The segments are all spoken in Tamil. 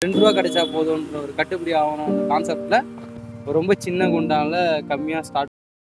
ரெண்டு ரூபா கிடைச்சா போதும்ன்ற ஒரு கட்டுப்படி ஆகணும் கான்செப்டில் ரொம்ப சின்ன குண்டானில் கம்மியாக ஸ்டார்ட்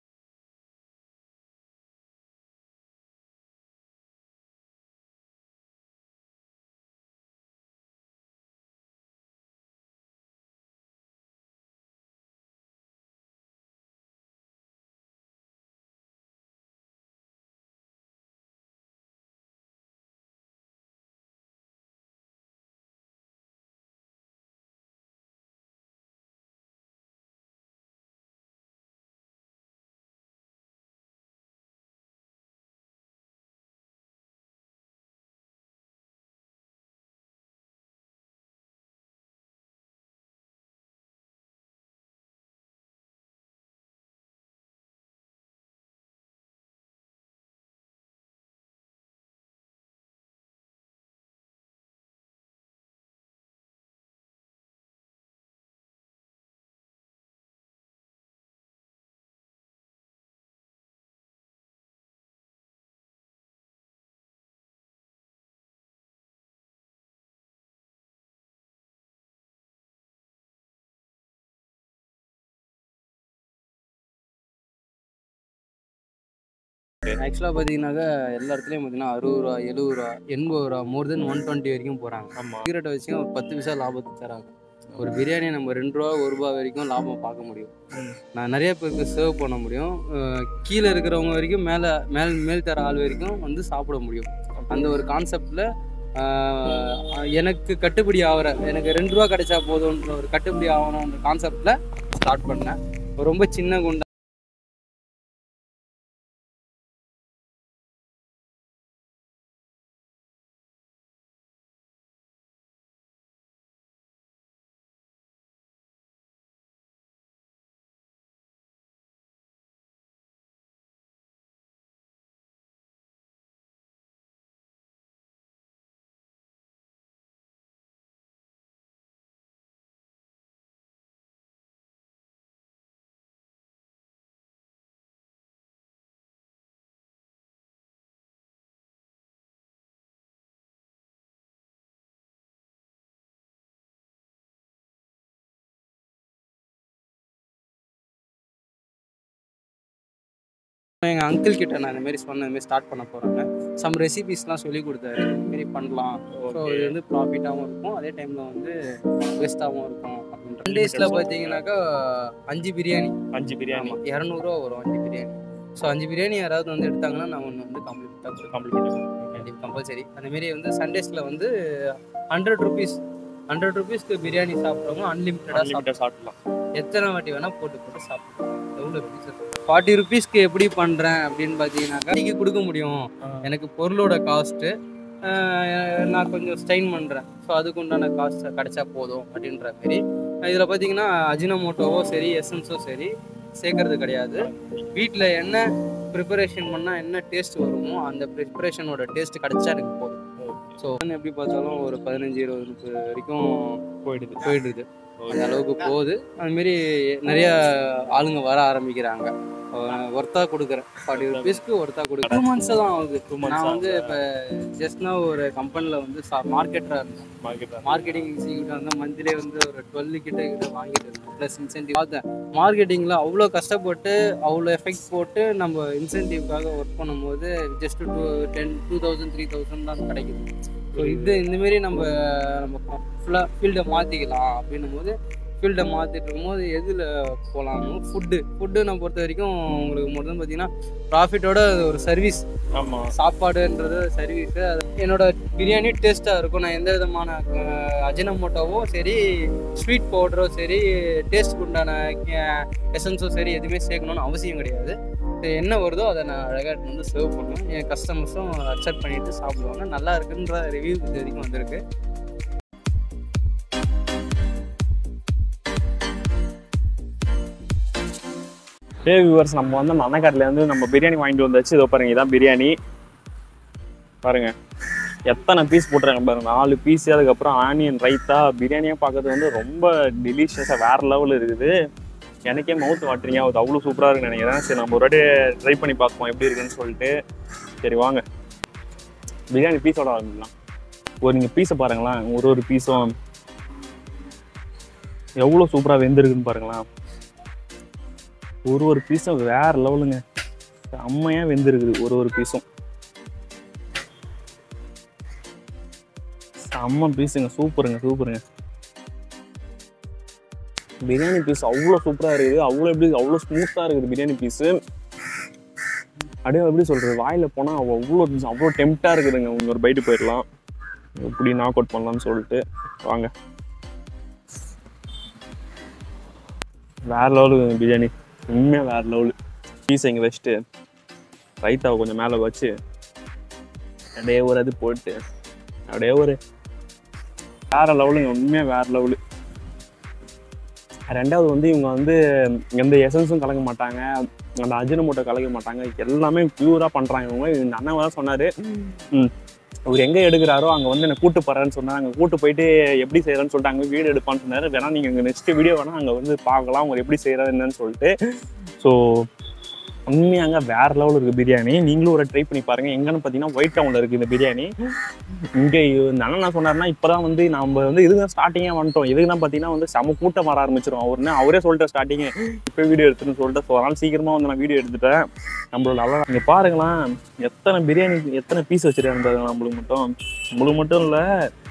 ஆக்சுவலாக பார்த்தீங்கன்னாக்கா எல்லா இடத்துலையும் பார்த்தீங்கன்னா அறுபது ரூபா எழுபது ரூபா எண்பது ரூபா மோர் தென் ஒன் டுவெண்ட்டி வரைக்கும் போகிறாங்க ஆமாம் சிகரெட்டை வச்சு ஒரு பத்து பைசா லாபத்துக்கு தராங்க ஒரு பிரியாணி நம்ம ரெண்டு ரூபா ஒரு ரூபா வரைக்கும் லாபம் பார்க்க முடியும் ம். நான் நிறைய பேருக்கு சர்வ் பண்ண முடியும் அஹ் கீழே இருக்கிறவங்க வரைக்கும் மேலே மேல் மேல் தர ஆள் வரைக்கும் வந்து சாப்பிட முடியும் அந்த ஒரு கான்செப்டில் எனக்கு கட்டுப்படி ஆகிற எனக்கு ரெண்டு ரூபா கிடைச்சா போதும்ன்ற ஒரு கட்டுப்படி ஆகணுன்ற கான்செப்டில் ஸ்டார்ட் பண்ணேன் ரொம்ப சின்ன குண்டா எங்கள் அங்கிள் கிட்ட நான் இந்த மாதிரி சொன்னேன் இந்த மாதிரி ஸ்டார்ட் பண்ண போகிறேன்னு சம் ரெசிபிஸ்லாம் சொல்லி கொடுத்தாரு இந்த மாதிரி பண்ணலாம் ஸோ இது வந்து ப்ராஃபிட்டாகவும் இருக்கும் அதே டைமில் வந்து பெஸ்ட்டாகவும் இருக்கும் அப்படின்ற டேஸில் பார்த்தீங்கன்னாக்கா அஞ்சு பிரியாணி அஞ்சு பிரியாணி ஆமாம் இரநூறுவா வரும் அஞ்சு பிரியாணி ஸோ அஞ்சு பிரியாணி யாராவது வந்து எடுத்தாங்கன்னா நான் ஒன்று வந்து கம்ப்ளீட்டாக கொடுப்பேன் காம்ப்ளிமெண்ட் கண்டிப்பாக கம்பல்சரி அந்தமாரி வந்து சண்டேஸில் வந்து ஹண்ட்ரட் ருபீஸ் ஹண்ட்ரட் ருபீஸ்க்கு பிரியாணி சாப்பிட்றவங்க அன்லிமிட்டடாக சாப்பிடுவாங்க அன்லிமிட்டட் சாப்பிடலாம் எத்தனை வாட்டி வேணால் போட்டு போட்டு சாப்பிடலாம் எவ்வளோ ருபீஸ் ஃபார்ட்டி ருபீஸ்க்கு எப்படி பண்ணுறேன் அப்படின்னு பார்த்தீங்கன்னாக்கா இன்னைக்கு கொடுக்க முடியும் எனக்கு பொருளோட காஸ்ட்டு நான் கொஞ்சம் ஸ்டைன் பண்ணுறேன் ஸோ அதுக்கு உண்டான காஸ்ட் கிடைச்சா போதும் அப்படின்ற மாரி இதில் பார்த்தீங்கன்னா அஜினமோட்டோவோ சரி எசன்ஸோ சரி சேர்க்கறது கிடையாது வீட்டில் என்ன ப்ரிப்பரேஷன் பண்ணால் என்ன டேஸ்ட் வருமோ அந்த ப்ரிப்பரேஷனோட டேஸ்ட் கிடைச்சா எனக்கு போதும் ஸோ எப்படி பார்த்தாலும் ஒரு பதினஞ்சு இருபது முப்பது வரைக்கும் போயிடுது போயிடுது அந்த அளவுக்கு போகுது அதுமாரி நிறைய ஆளுங்க வர ஆரம்பிக்கிறாங்க ஒர்த்தா கொடுக்குறேன் ஃபார்ட்டி ருபீஸ்க்கு ஒர்த்தா கொடுக்குறேன் டூ மந்த்ஸ் தான் ஆகுது Two months நான் வந்து ஆகுதா? இப்போ ஜஸ்ட்னா ஒரு கம்பெனியில் வந்து மார்க்கெட்டராக இருந்தேன் மார்க்கெட் மார்க்கெட்டிங் எக்ஸிக்யூட்டிவ் வந்து மந்த்லி வந்து ஒரு டுவெல் கிட்ட கிட்ட வாங்கிட்டு இருந்தேன் ப்ளஸ் இன்சென்டிவ் பார்த்தேன் மார்க்கெட்டிங்கில் அவ்வளோ கஷ்டப்பட்டு அவ்வளோ எஃபெக்ட் போட்டு நம்ம இன்சென்டிவ்காக ஒர்க் பண்ணும்போது just two ten two thousand three thousand தான் கிடைக்குது ஸோ இது இந்தமாரி நம்ம நம்ம ஃபுல்லாக ஃபீல்டை மாற்றிக்கலாம் அப்படின்னும் போது ஃபீல்டை மாற்றிட்டு இருக்கும்போது எதில் போகலாம் ஃபுட்டு ஃபுட்டு நான் பொறுத்த வரைக்கும் உங்களுக்கு மட்டும் பார்த்தீங்கன்னா ப்ராஃபிட்டோட ஒரு சர்வீஸ் ஆமாம் சாப்பாடுன்றது சர்வீஸு அது என்னோட பிரியாணி டேஸ்ட்டாக இருக்கும் நான் எந்த விதமான அஜினமோட்டோவோ சரி ஸ்வீட் பவுடரோ சரி டேஸ்ட்டுக்கு உண்டான எசன்ஸோ சரி எதுவுமே சேர்க்கணும்னு அவசியம் கிடையாது இது என்ன வருதோ அதை நான் அழகாக வந்து சர்வ் பண்ணுவேன் என் கஸ்டமர்ஸும் அக்செப்ட் பண்ணிட்டு சாப்பிடுவாங்க நல்லா இருக்குன்ற ரிவ்யூ இது வரைக்கும் வந்திருக்கு ஏ வியூவர்ஸ் நம்ம வந்து அந்த அன்னக்காட்டிலேருந்து நம்ம பிரியாணி வாங்கிட்டு வந்தாச்சு இதோ பாருங்க இதான் பிரியாணி பாருங்க எத்தனை பீஸ் போட்டுருக்காங்க பாருங்க நாலு பீஸ் அதுக்கப்புறம் ஆனியன் ரைத்தா பிரியாணியாக பார்க்கறது வந்து ரொம்ப டெலிஷியஸாக வேற லெவல் இருக்குது எனக்கே மவுத் வாட்டரிங் ஆகுது அவ்வளோ சூப்பராக இருக்குன்னு நினைக்கிறேன் சரி நம்ம ஒரு வாட்டி ட்ரை பண்ணி பார்ப்போம் எப்படி இருக்குன்னு சொல்லிட்டு சரி வாங்க பிரியாணி பீஸோட ஆரம்பிக்கலாம் ஒரு நீங்கள் பீஸை பாருங்களேன் ஒரு ஒரு பீஸும் எவ்வளோ சூப்பராக வெந்திருக்குன்னு பாருங்களேன் ஒரு ஒரு பீஸும் வேற லெவலுங்க செம்மையாக வெந்திருக்குது ஒரு ஒரு பீஸும் செம்ம பீஸுங்க சூப்பருங்க சூப்பருங்க பிரியாணி பீஸ் அவ்வளோ சூப்பராக இருக்குது அவ்வளோ எப்படி அவ்வளோ ஸ்மூத்தாக இருக்குது பிரியாணி பீஸு அப்படியே எப்படி சொல்கிறது வாயில் போனால் அவ்வளோ அவ்வளோ டெம்ப்டாக இருக்குதுங்க உங்க ஒரு பைட்டு போயிடலாம் எப்படி நாக் அவுட் பண்ணலாம்னு சொல்லிட்டு வாங்க வேற லெவலு பிரியாணி உண்மையாக வேற லெவலு பீஸ் இங்கே வச்சுட்டு ரைத்தாவை கொஞ்சம் மேலே வச்சு அப்படியே ஒரு இது போட்டு அப்படியே ஒரு வேற லெவலுங்க உண்மையாக வேற லெவலு ரெண்டாவது வந்து இவங்க வந்து எந்த எசன்ஸும் கலக்க மாட்டாங்க அந்த அஜினமோட்டோ கலக்க மாட்டாங்க எல்லாமே பியூராக பண்ணுறாங்க இவங்க இந்த அண்ணன் தான் சொன்னார் ம் அவர் எங்கே எடுக்கிறாரோ அங்கே வந்து என்னை கூட்டு போகிறேன்னு சொன்னாங்க அங்கே கூட்டு போயிட்டு எப்படி செய்கிறேன்னு சொல்லிட்டு அங்கே வீடியோ எடுப்பான்னு சொன்னார் வேணா நீங்கள் எங்கள் நெக்ஸ்ட் வீடியோ வேணால் அங்கே வந்து பார்க்கலாம் அவங்க எப்படி செய்கிறது என்னன்னு சொல்லிட்டு ஸோ உண்மையாங்க வேற லெவல் இருக்குது பிரியாணி நீங்களும் ஒரு ட்ரை பண்ணி பாருங்க எங்கன்னு பார்த்தீங்கன்னா ஒயிட் டவுனில் இருக்குது இந்த பிரியாணி இங்கே இந்த அண்ணன் என்ன சொன்னார்னா இப்போ தான் வந்து நம்ம வந்து இதுதான் ஸ்டார்டிங்காக வந்துட்டோம் இதுக்கு தான் பார்த்தீங்கன்னா வந்து செம கூட்டம் வர ஆரம்பிச்சிரும் அவருன்னு அவரே சொல்லிட்டு ஸ்டார்டிங்கு இப்போ வீடியோ எடுத்துன்னு சொல்லிட்டு ஸோ அதனால் சீக்கிரமாக வந்து நான் வீடியோ எடுத்துட்டேன் நம்மளோட நல்லா இங்கே பாருங்களேன் எத்தனை பிரியாணி எத்தனை பீஸ் வச்சிருக்காங்க பாருங்க நம்மளுக்கு மட்டும் நம்மளுக்கு மட்டும் இல்லை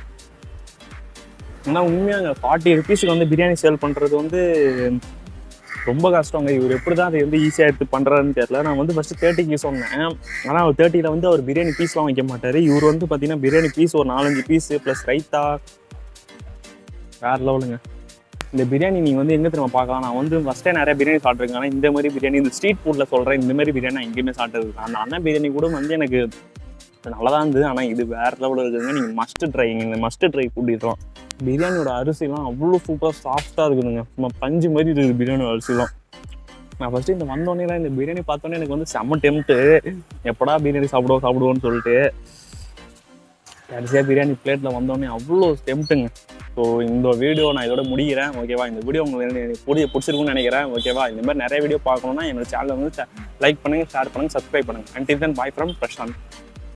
ஏன்னா உண்மையாங்க ஃபார்ட்டி ருபீஸுக்கு வந்து பிரியாணி சேல் பண்ணுறது வந்து ரொம்ப கஷ்டங்க இவர் எப்படி தான் அதை வந்து ஈஸியாக எடுத்து பண்ணுறாருன்னு தெரியல நான் வந்து ஃபஸ்ட்டு தேர்ட்டிக்கு சொன்னேன் ஆனால் அவர் தேர்ட்டியில் வந்து அவர் பிரியாணி பீஸ்லாம் வைக்க மாட்டார் இவர் வந்து பார்த்தீங்கன்னா பிரியாணி பீஸ் ஒரு நாலஞ்சு பீஸு ப்ளஸ் ரைத்தா வேற லெவலுங்க இந்த பிரியாணி நீங்கள் வந்து எங்கே திரும்ப பார்க்கலாம் நான் வந்து ஃபஸ்ட்டே நிறைய பிரியாணி சாப்பிட்ருக்கேன் ஆனால் இந்த மாதிரி பிரியாணி இந்த ஸ்ட்ரீட் ஃபுட்டில் சொல்கிறேன் இந்த மாதிரி பிரியாணி நான் எங்கேயுமே சாப்பிட்டது அந்த அண்ணன் பிரியாணி கூட வந்து எனக்கு நல்லா தான் இருந்தது ஆனால் இது வேற லெவலில் இருக்குதுங்க நீங்கள் மஸ்ட் ட்ரை இந்த மஸ்ட் ட்ரை கூட்டிடுறோம் பிரியாணியோட அரிசிலாம் அவ்வளோ சூப்பராக சாஃப்டாக இருக்குதுங்க சும்மா பஞ்சு மாதிரி இருக்குது பிரியாணியோட அரிசிலாம் நான் ஃபஸ்ட்டு இந்த வந்தோடனே இந்த பிரியாணி பார்த்தோன்னே எனக்கு வந்து செம்ம டெம்ட்டு எப்படா பிரியாணி சாப்பிடுவோம் சாப்பிடுவோன்னு சொல்லிட்டு கடைசியாக பிரியாணி பிளேட்டில் வந்தோடனே அவ்வளோ டெம்ட்டுங்க ஸோ இந்த வீடியோ நான் இதோட முடிக்கிறேன் ஓகேவா இந்த வீடியோ உங்களுக்கு எனக்கு பிடி பிடிச்சிருக்குன்னு நினைக்கிறேன் ஓகேவா இந்த மாதிரி நிறைய வீடியோ பார்க்கணுன்னா என்னோட சேனலை வந்து லைக் பண்ணுங்கள் ஷேர் பண்ணுங்கள் சப்ஸ்கிரைப் பண்ணுங்கள் until then bye from Prashanth